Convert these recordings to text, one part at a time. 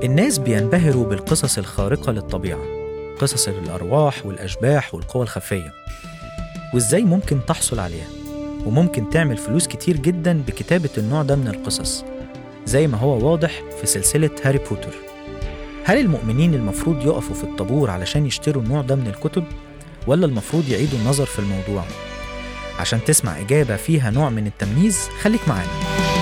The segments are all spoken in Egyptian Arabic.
الناس بينبهروا بالقصص الخارقة للطبيعة قصص الأرواح والأشباح والقوى الخفية وإزاي ممكن تحصل عليها وممكن تعمل فلوس كتير جدا بكتابة النوع ده من القصص زي ما هو واضح في سلسلة هاري بوتر هل المؤمنين المفروض يقفوا في الطابور علشان يشتروا النوع ده من الكتب ولا المفروض يعيدوا النظر في الموضوع عشان تسمع إجابة فيها نوع من التمييز خليك معانا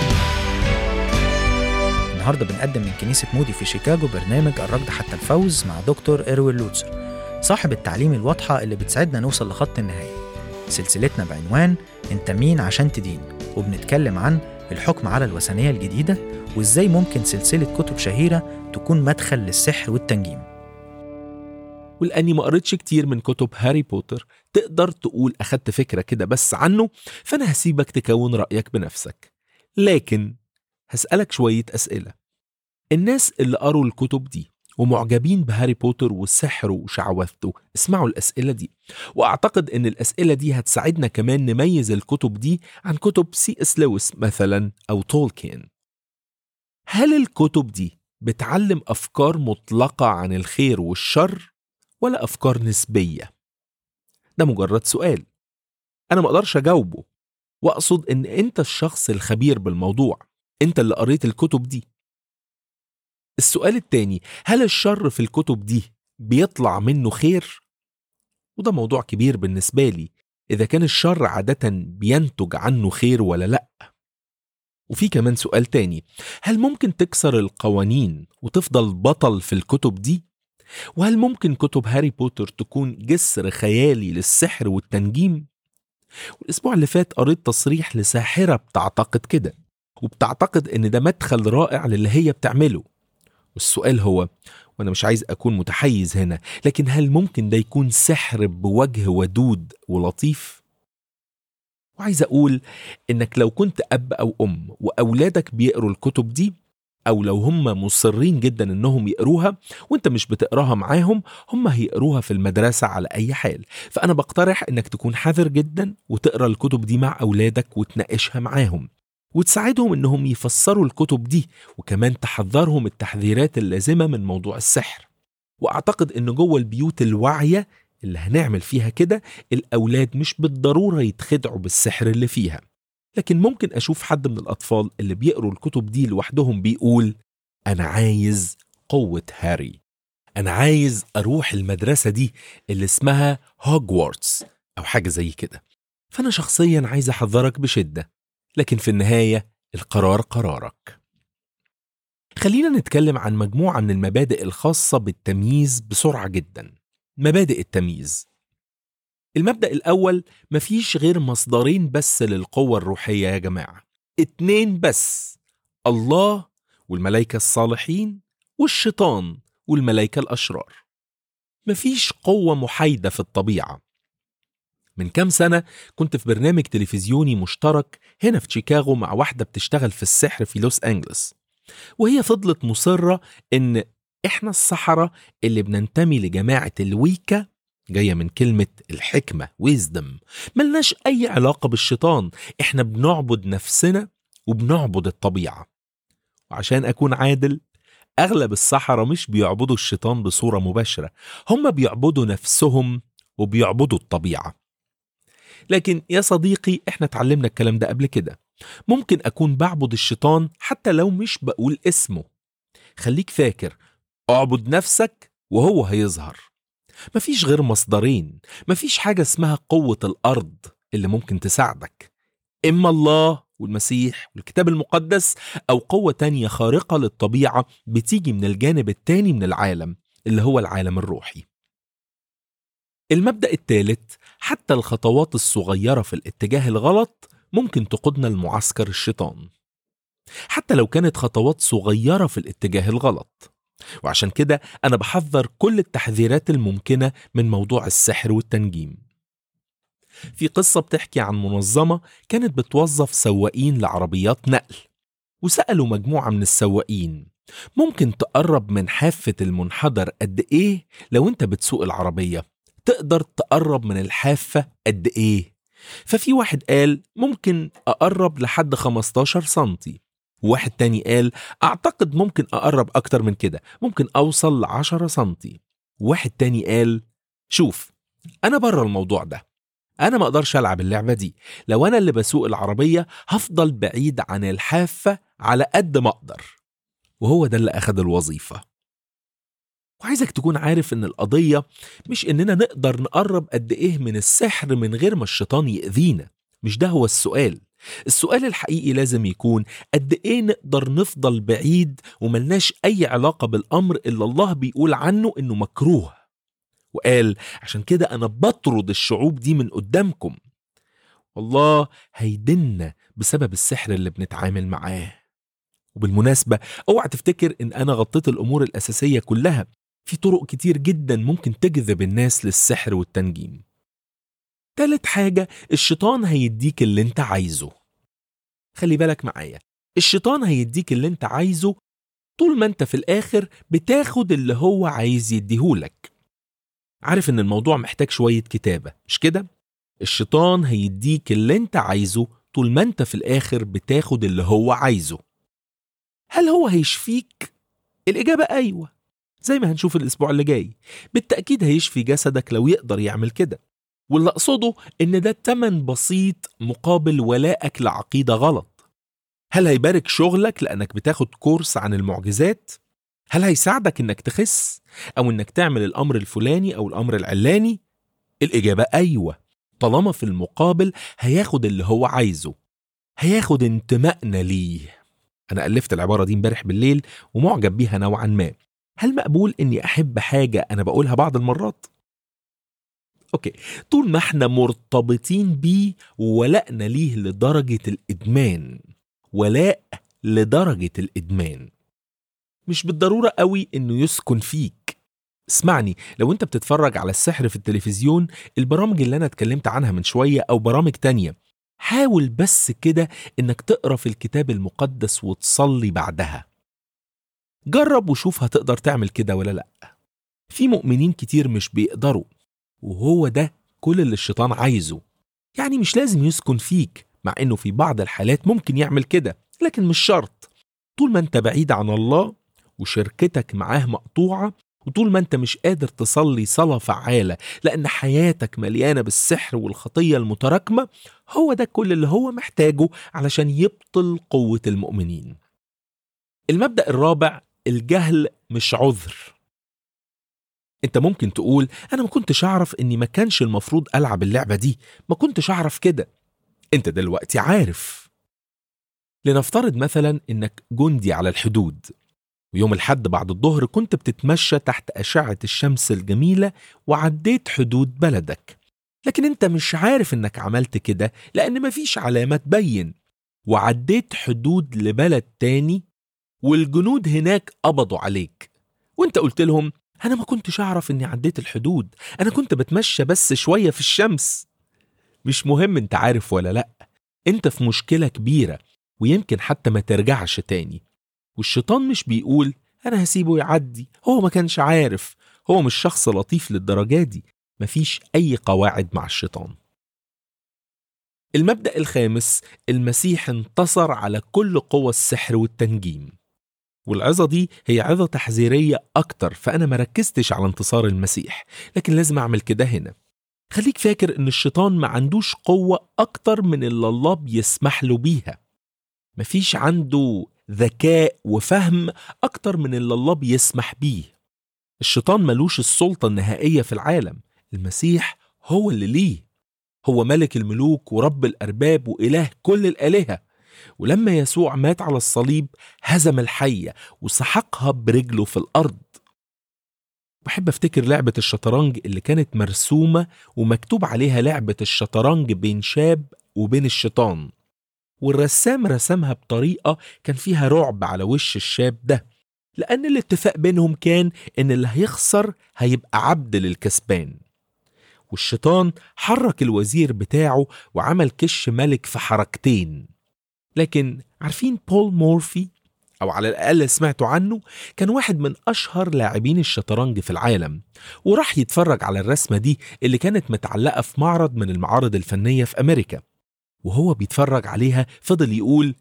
النهارده بنقدم من كنيسة مودي في شيكاغو برنامج الركض حتى الفوز مع دكتور إروين لوتسر صاحب التعليم الواضحة اللي بتساعدنا نوصل لخط النهاية سلسلتنا بعنوان انت مين عشان تدين وبنتكلم عن الحكم على الوثنية الجديدة وازاي ممكن سلسلة كتب شهيرة تكون مدخل للسحر والتنجيم ولاني ما قريتش كتير من كتب هاري بوتر تقدر تقول اخدت فكره كده بس عنه فانا هسيبك تكون رايك بنفسك لكن هسالك شويه اسئله الناس اللي قروا الكتب دي ومعجبين بهاري بوتر والسحر وشعوذته اسمعوا الاسئله دي واعتقد ان الاسئله دي هتساعدنا كمان نميز الكتب دي عن كتب سي اس لويس مثلا او تولكين هل الكتب دي بتعلم افكار مطلقه عن الخير والشر ولا افكار نسبيه ده مجرد سؤال انا ما اقدرش اجاوبه واقصد ان انت الشخص الخبير بالموضوع انت اللي قريت الكتب دي السؤال التاني هل الشر في الكتب دي بيطلع منه خير وده موضوع كبير بالنسبه لي اذا كان الشر عاده بينتج عنه خير ولا لا وفي كمان سؤال تاني هل ممكن تكسر القوانين وتفضل بطل في الكتب دي وهل ممكن كتب هاري بوتر تكون جسر خيالي للسحر والتنجيم والاسبوع اللي فات قريت تصريح لساحره بتعتقد كده وبتعتقد ان ده مدخل رائع للي هي بتعمله والسؤال هو وانا مش عايز اكون متحيز هنا لكن هل ممكن ده يكون سحر بوجه ودود ولطيف وعايز اقول انك لو كنت اب او ام واولادك بيقروا الكتب دي او لو هم مصرين جدا انهم يقروها وانت مش بتقراها معاهم هم هيقروها في المدرسه على اي حال فانا بقترح انك تكون حذر جدا وتقرا الكتب دي مع اولادك وتناقشها معاهم وتساعدهم انهم يفسروا الكتب دي وكمان تحذرهم التحذيرات اللازمه من موضوع السحر واعتقد ان جوه البيوت الواعيه اللي هنعمل فيها كده الاولاد مش بالضروره يتخدعوا بالسحر اللي فيها لكن ممكن اشوف حد من الاطفال اللي بيقروا الكتب دي لوحدهم بيقول انا عايز قوه هاري انا عايز اروح المدرسه دي اللي اسمها هوجوارتس او حاجه زي كده فانا شخصيا عايز احذرك بشده لكن في النهايه القرار قرارك خلينا نتكلم عن مجموعه من المبادئ الخاصه بالتمييز بسرعه جدا مبادئ التمييز المبدأ الأول مفيش غير مصدرين بس للقوة الروحية يا جماعة اتنين بس الله والملائكة الصالحين والشيطان والملائكة الأشرار مفيش قوة محايدة في الطبيعة من كام سنة كنت في برنامج تلفزيوني مشترك هنا في شيكاغو مع واحدة بتشتغل في السحر في لوس أنجلس وهي فضلت مصرة إن إحنا السحرة اللي بننتمي لجماعة الويكا جاية من كلمة الحكمة ويزدم ملناش أي علاقة بالشيطان إحنا بنعبد نفسنا وبنعبد الطبيعة وعشان أكون عادل أغلب السحرة مش بيعبدوا الشيطان بصورة مباشرة هم بيعبدوا نفسهم وبيعبدوا الطبيعة لكن يا صديقي احنا اتعلمنا الكلام ده قبل كده ممكن أكون بعبد الشيطان حتى لو مش بقول اسمه خليك فاكر اعبد نفسك وهو هيظهر مفيش غير مصدرين مفيش حاجة اسمها قوة الأرض اللي ممكن تساعدك إما الله والمسيح والكتاب المقدس أو قوة تانية خارقة للطبيعة بتيجي من الجانب التاني من العالم اللي هو العالم الروحي المبدأ الثالث حتى الخطوات الصغيرة في الاتجاه الغلط ممكن تقودنا لمعسكر الشيطان حتى لو كانت خطوات صغيرة في الاتجاه الغلط وعشان كده أنا بحذر كل التحذيرات الممكنة من موضوع السحر والتنجيم في قصة بتحكي عن منظمة كانت بتوظف سواقين لعربيات نقل وسألوا مجموعة من السواقين ممكن تقرب من حافة المنحدر قد إيه لو أنت بتسوق العربية تقدر تقرب من الحافة قد إيه ففي واحد قال ممكن أقرب لحد 15 سنتي واحد تاني قال أعتقد ممكن أقرب أكتر من كده ممكن أوصل لعشرة سنتي واحد تاني قال شوف أنا بره الموضوع ده أنا ما أقدرش ألعب اللعبة دي لو أنا اللي بسوق العربية هفضل بعيد عن الحافة على قد ما أقدر وهو ده اللي أخد الوظيفة وعايزك تكون عارف إن القضية مش إننا نقدر نقرب قد إيه من السحر من غير ما الشيطان يأذينا مش ده هو السؤال السؤال الحقيقي لازم يكون قد ايه نقدر نفضل بعيد وملناش اي علاقة بالامر اللي الله بيقول عنه انه مكروه وقال عشان كده انا بطرد الشعوب دي من قدامكم والله هيدنا بسبب السحر اللي بنتعامل معاه وبالمناسبة اوعى تفتكر ان انا غطيت الامور الاساسية كلها في طرق كتير جدا ممكن تجذب الناس للسحر والتنجيم تالت حاجة الشيطان هيديك اللي انت عايزه خلي بالك معايا الشيطان هيديك اللي انت عايزه طول ما انت في الاخر بتاخد اللي هو عايز يديهولك عارف ان الموضوع محتاج شوية كتابة مش كده؟ الشيطان هيديك اللي انت عايزه طول ما انت في الاخر بتاخد اللي هو عايزه هل هو هيشفيك؟ الإجابة أيوة زي ما هنشوف الأسبوع اللي جاي بالتأكيد هيشفي جسدك لو يقدر يعمل كده واللي أقصده إن ده تمن بسيط مقابل ولائك لعقيدة غلط هل هيبارك شغلك لأنك بتاخد كورس عن المعجزات؟ هل هيساعدك إنك تخس؟ أو إنك تعمل الأمر الفلاني أو الأمر العلاني؟ الإجابة أيوة طالما في المقابل هياخد اللي هو عايزه هياخد انتمائنا ليه أنا ألفت العبارة دي امبارح بالليل ومعجب بيها نوعا ما هل مقبول إني أحب حاجة أنا بقولها بعض المرات؟ اوكي طول ما احنا مرتبطين بيه وولائنا ليه لدرجة الإدمان ولاء لدرجة الإدمان مش بالضرورة قوي إنه يسكن فيك اسمعني لو انت بتتفرج على السحر في التلفزيون البرامج اللي انا اتكلمت عنها من شوية او برامج تانية حاول بس كده انك تقرا في الكتاب المقدس وتصلي بعدها جرب وشوف هتقدر تعمل كده ولا لا في مؤمنين كتير مش بيقدروا وهو ده كل اللي الشيطان عايزه يعني مش لازم يسكن فيك مع انه في بعض الحالات ممكن يعمل كده لكن مش شرط طول ما انت بعيد عن الله وشركتك معاه مقطوعة وطول ما انت مش قادر تصلي صلاة فعالة لأن حياتك مليانة بالسحر والخطية المتراكمة هو ده كل اللي هو محتاجه علشان يبطل قوة المؤمنين المبدأ الرابع الجهل مش عذر انت ممكن تقول انا ما كنتش اعرف اني ما كانش المفروض العب اللعبه دي ما كنتش اعرف كده انت دلوقتي عارف لنفترض مثلا انك جندي على الحدود ويوم الحد بعد الظهر كنت بتتمشى تحت اشعه الشمس الجميله وعديت حدود بلدك لكن انت مش عارف انك عملت كده لان مفيش علامه تبين وعديت حدود لبلد تاني والجنود هناك قبضوا عليك وانت قلت لهم أنا ما كنتش أعرف إني عديت الحدود أنا كنت بتمشى بس شوية في الشمس مش مهم أنت عارف ولا لأ أنت في مشكلة كبيرة ويمكن حتى ما ترجعش تاني والشيطان مش بيقول أنا هسيبه يعدي هو ما كانش عارف هو مش شخص لطيف للدرجة دي مفيش أي قواعد مع الشيطان المبدأ الخامس المسيح انتصر على كل قوى السحر والتنجيم والعظة دي هي عظة تحذيرية أكتر فأنا ما ركزتش على انتصار المسيح لكن لازم أعمل كده هنا خليك فاكر إن الشيطان ما عندوش قوة أكتر من اللي الله بيسمح له بيها مفيش عنده ذكاء وفهم أكتر من اللي الله بيسمح بيه الشيطان ملوش السلطة النهائية في العالم المسيح هو اللي ليه هو ملك الملوك ورب الأرباب وإله كل الآلهة ولما يسوع مات على الصليب هزم الحية وسحقها برجله في الأرض بحب أفتكر لعبة الشطرنج اللي كانت مرسومة ومكتوب عليها لعبة الشطرنج بين شاب وبين الشيطان والرسام رسمها بطريقة كان فيها رعب على وش الشاب ده لأن الاتفاق بينهم كان إن اللي هيخسر هيبقى عبد للكسبان والشيطان حرك الوزير بتاعه وعمل كش ملك في حركتين لكن عارفين بول مورفي أو على الأقل سمعتوا عنه كان واحد من أشهر لاعبين الشطرنج في العالم وراح يتفرج على الرسمة دي اللي كانت متعلقة في معرض من المعارض الفنية في أمريكا وهو بيتفرج عليها فضل يقول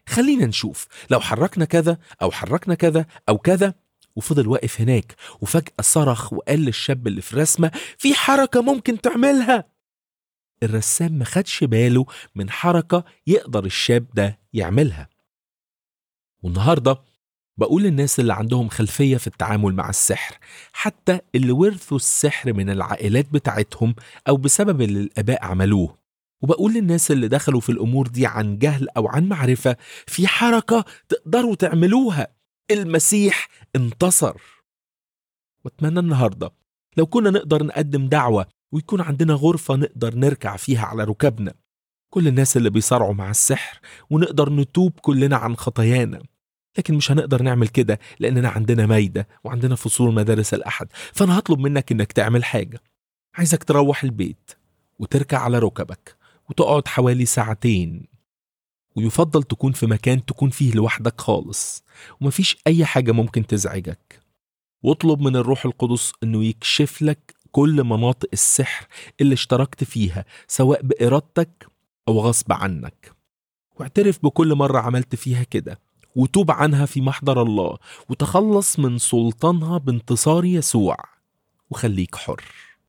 خلينا نشوف لو حركنا كذا أو حركنا كذا أو كذا وفضل واقف هناك وفجأة صرخ وقال للشاب اللي في الرسمة في حركة ممكن تعملها الرسام ما خدش باله من حركة يقدر الشاب ده يعملها والنهاردة بقول للناس اللي عندهم خلفية في التعامل مع السحر حتى اللي ورثوا السحر من العائلات بتاعتهم أو بسبب اللي الآباء عملوه وبقول للناس اللي دخلوا في الأمور دي عن جهل أو عن معرفة في حركة تقدروا تعملوها المسيح انتصر واتمنى النهاردة لو كنا نقدر نقدم دعوة ويكون عندنا غرفة نقدر نركع فيها على ركبنا كل الناس اللي بيصارعوا مع السحر ونقدر نتوب كلنا عن خطايانا لكن مش هنقدر نعمل كده لأننا عندنا مايدة وعندنا فصول مدارس الأحد فأنا هطلب منك إنك تعمل حاجة عايزك تروح البيت وتركع على ركبك وتقعد حوالي ساعتين ويفضل تكون في مكان تكون فيه لوحدك خالص ومفيش أي حاجة ممكن تزعجك واطلب من الروح القدس إنه يكشف لك كل مناطق السحر اللي اشتركت فيها سواء بإرادتك أو غصب عنك واعترف بكل مرة عملت فيها كده وتوب عنها في محضر الله وتخلص من سلطانها بانتصار يسوع وخليك حر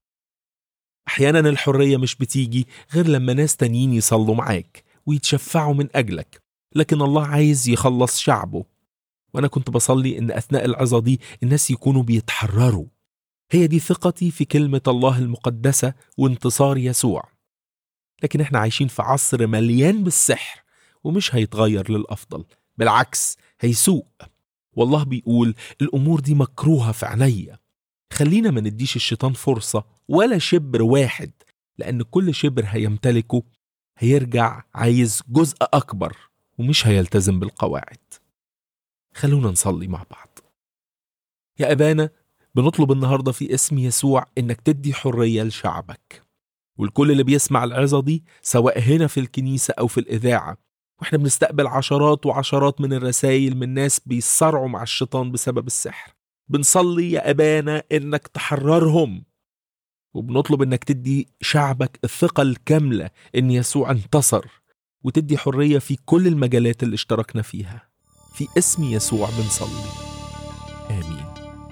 أحيانا الحرية مش بتيجي غير لما ناس تانيين يصلوا معاك ويتشفعوا من أجلك لكن الله عايز يخلص شعبه وأنا كنت بصلي إن أثناء العظة دي الناس يكونوا بيتحرروا هي دي ثقتي في كلمة الله المقدسة وانتصار يسوع لكن احنا عايشين في عصر مليان بالسحر ومش هيتغير للأفضل بالعكس هيسوء والله بيقول الأمور دي مكروهة في عينيا خلينا ما نديش الشيطان فرصة ولا شبر واحد لأن كل شبر هيمتلكه هيرجع عايز جزء أكبر ومش هيلتزم بالقواعد خلونا نصلي مع بعض يا أبانا بنطلب النهاردة في اسم يسوع إنك تدي حرية لشعبك والكل اللي بيسمع العظة دي سواء هنا في الكنيسة أو في الإذاعة واحنا بنستقبل عشرات وعشرات من الرسائل من ناس بيصارعوا مع الشيطان بسبب السحر بنصلي يا أبانا إنك تحررهم وبنطلب إنك تدي شعبك الثقة الكاملة إن يسوع انتصر وتدي حرية في كل المجالات اللي اشتركنا فيها في اسم يسوع بنصلي آمين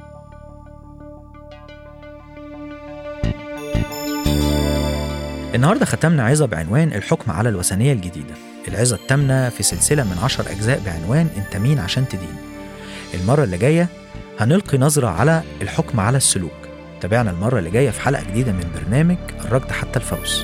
النهاردة ختمنا عظة بعنوان الحكم على الوثنية الجديدة العظة التامنة في سلسلة من عشر أجزاء بعنوان أنت مين عشان تدين المرة اللي جاية هنلقي نظرة على الحكم على السلوك تابعنا المرة اللي جاية في حلقة جديدة من برنامج الركض حتى الفوز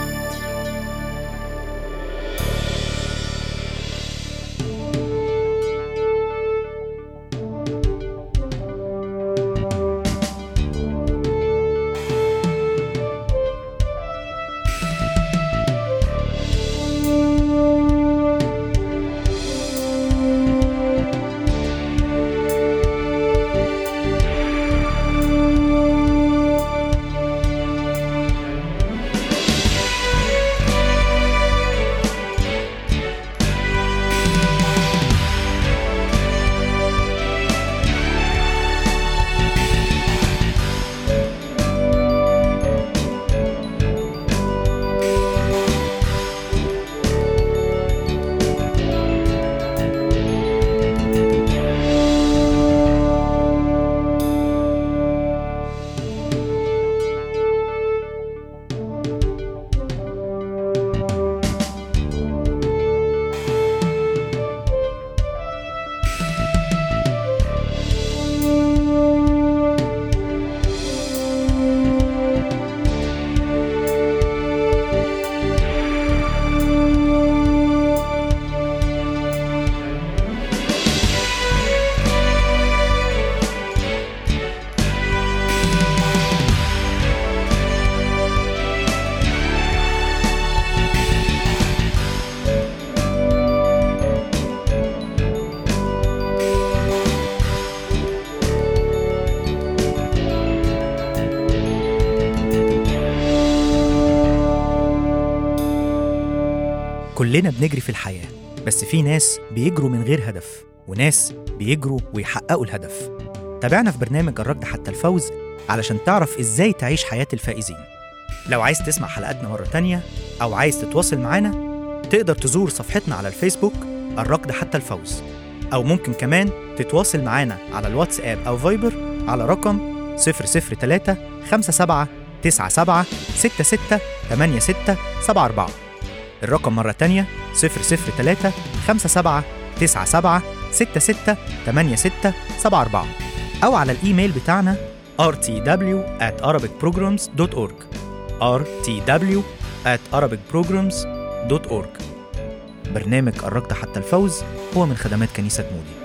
كلنا بنجري في الحياة بس في ناس بيجروا من غير هدف وناس بيجروا ويحققوا الهدف تابعنا في برنامج الركض حتى الفوز علشان تعرف ازاي تعيش حياة الفائزين لو عايز تسمع حلقاتنا مرة تانية أو عايز تتواصل معانا تقدر تزور صفحتنا على الفيسبوك الركض حتى الفوز أو ممكن كمان تتواصل معانا على الواتساب أو فايبر على رقم 003 57 97 66 86 74 الرقم مرة تانية 003 57 97 66 86 74 أو على الإيميل بتاعنا rtw at arabicprograms.org rtw at arabicprograms.org برنامج الركض حتى الفوز هو من خدمات كنيسة مودي